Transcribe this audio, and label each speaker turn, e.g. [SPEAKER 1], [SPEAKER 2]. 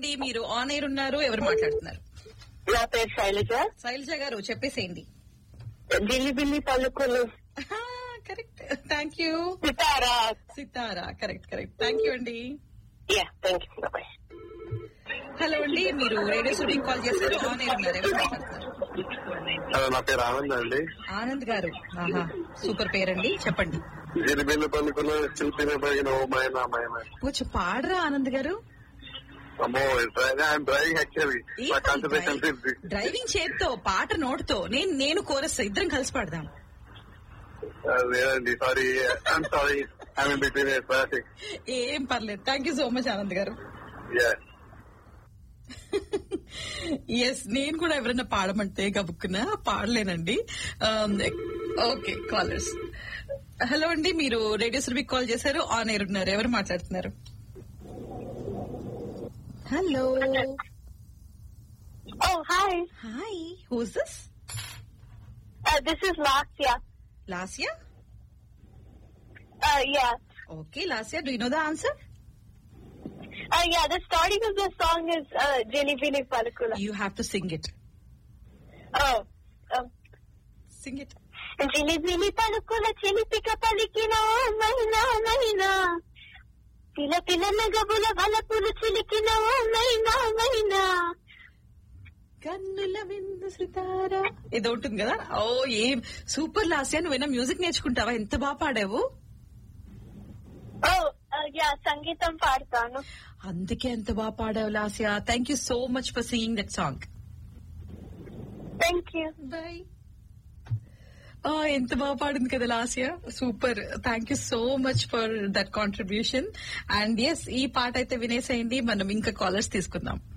[SPEAKER 1] అండి మీరు on air ఉన్నారు ఎవరు మాట్లాడుతున్నారు
[SPEAKER 2] నా పేరు శైలజ
[SPEAKER 1] శైలజ గారు చెప్పేసేయండి
[SPEAKER 2] జిలిబిల్లి పలుకులు
[SPEAKER 1] correct thank you
[SPEAKER 2] Sitara
[SPEAKER 1] Sitara correct correct thank you అండి
[SPEAKER 2] yeah thank you bye
[SPEAKER 1] hello అండి మీరు రేడియో స్టూడియోకి కాల్ చేశారు ఆన్ ఎయిర్ ఉన్నారు ఎవరు మాట్లాడుతున్నారు
[SPEAKER 3] హలో నా పేరు ఆనంద్ అండి
[SPEAKER 1] ఆనంద్ గారు ఆహా సూపర్ పేరండి చెప్పండి
[SPEAKER 3] జిలిబిల్లి పలుకులు శిల్పిన పగిన ఓ మైన మైన
[SPEAKER 1] కొంచెం పాడరా ఆనంద్ గారు
[SPEAKER 3] అమ్మో ఐఎమ్ డ్రైవింగ్ యాక్చువల్లీ మా కాన్సన్ట్రేషన్
[SPEAKER 1] డ్రైవింగ్ చేత్తో పాట నోటుతో నేను నేను కోరస్ ఇద్దరం కలిసి పాడదాం
[SPEAKER 3] లేదండి sorry I'm sorry I'm between traffic
[SPEAKER 1] ఏం పర్లేదు thank you so much Anand గారు
[SPEAKER 3] యా
[SPEAKER 1] ఎస్ నేను కూడా ఎవరైనా పాడమంటే గబుక్కున పాడలేనండి ఓకే కాలర్స్ హలో అండి మీరు రేడియో సురభికి కాల్ చేశారు ఆన్ ఎయిర్ ఉన్నారు ఎవరు మాట్లాడుతున్నారు hello
[SPEAKER 2] Oh, hi.
[SPEAKER 1] Hi who's this
[SPEAKER 2] Uh, this is Lasya.
[SPEAKER 1] Lasya
[SPEAKER 2] Uh, yeah.
[SPEAKER 1] Okay Lasya do know the answer
[SPEAKER 2] Uh, yeah, the starting of the song is uh, Jilibili Palakula.
[SPEAKER 1] You have to sing it
[SPEAKER 2] Oh. Um,
[SPEAKER 1] sing it
[SPEAKER 2] జిలిబిలి పలుకుల చిలిపిక పలికిన ఓ మైనా మైనా పిల పిల నగబుల వలపులు చిలికిన ఓ మైనా మైనా
[SPEAKER 1] కన్నుల విందు సితారా ఏదో ఉంటుంది కదా ఓ ఏం సూపర్ లాస్యా నువ్వైనా మ్యూజిక్ నేర్చుకుంటావా ఎంత బాగా పాడావు
[SPEAKER 2] ఓ యా సంగీతం పాడతాను
[SPEAKER 1] అందుకే ఎంత బాగా పాడావు Lasya thank you so much for singing that song
[SPEAKER 2] thank you
[SPEAKER 1] bye ఎంత బాగా పాడింది కదా Lasya super thank you so much for that contribution and yes ఈ పాట అయితే వినేసేయండి మనం ఇంకా కాలర్స్ తీసుకుందాం